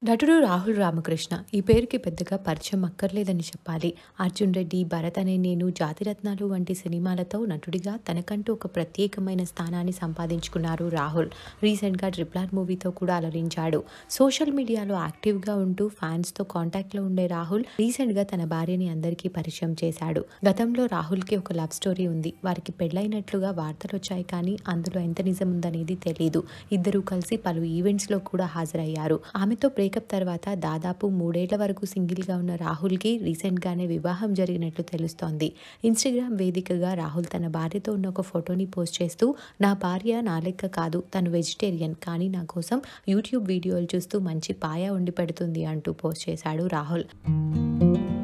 నటుడు రాహుల్ రామకృష్ణ ఈ పేరుకి పెద్దగా పరిచయం అక్కర్లేదని చెప్పాలి అర్జున్ రెడ్డి భరత్ అనే నేను జాతిరత్నాలు వంటి సినిమాలతో నటుడిగా తనకంటూ ఒక ప్రత్యేకమైన స్థానాన్ని సంపాదించుకున్నారు రాహుల్ రీసెంట్గా ట్రిపుల్ ఆర్ మూవీతో కూడా అలరించాడు సోషల్ మీడియాలో యాక్టివ్గా ఉంటూ ఫ్యాన్స్తో కాంటాక్ట్లో ఉండే రాహుల్ రీసెంట్గా తన భార్యని అందరికీ పరిచయం చేశాడు గతంలో రాహుల్కి ఒక లవ్ స్టోరీ ఉంది వారికి పెళ్ళైనట్లుగా వార్తలు వచ్చాయి కానీ అందులో ఎంత నిజం ఉందనేది తెలియదు ఇద్దరూ కలిసి పలు ఈవెంట్స్లో కూడా హాజరయ్యారు ఆమెతో బ్రేకప్ తర్వాత దాదాపు మూడేళ్ల వరకు సింగిల్గా ఉన్న రాహుల్కి రీసెంట్గానే వివాహం జరిగినట్లు తెలుస్తోంది ఇన్స్టాగ్రామ్ వేదికగా రాహుల్ తన భార్యతో ఉన్న ఒక ఫోటోని పోస్ట్ చేస్తూ నా భార్య నా లెక్క కాదు తను వెజిటేరియన్ కానీ నా కోసం యూట్యూబ్ వీడియోలు చూస్తూ మంచి పాయ వండి పెడుతుంది అంటూ పోస్ట్ చేశాడు రాహుల్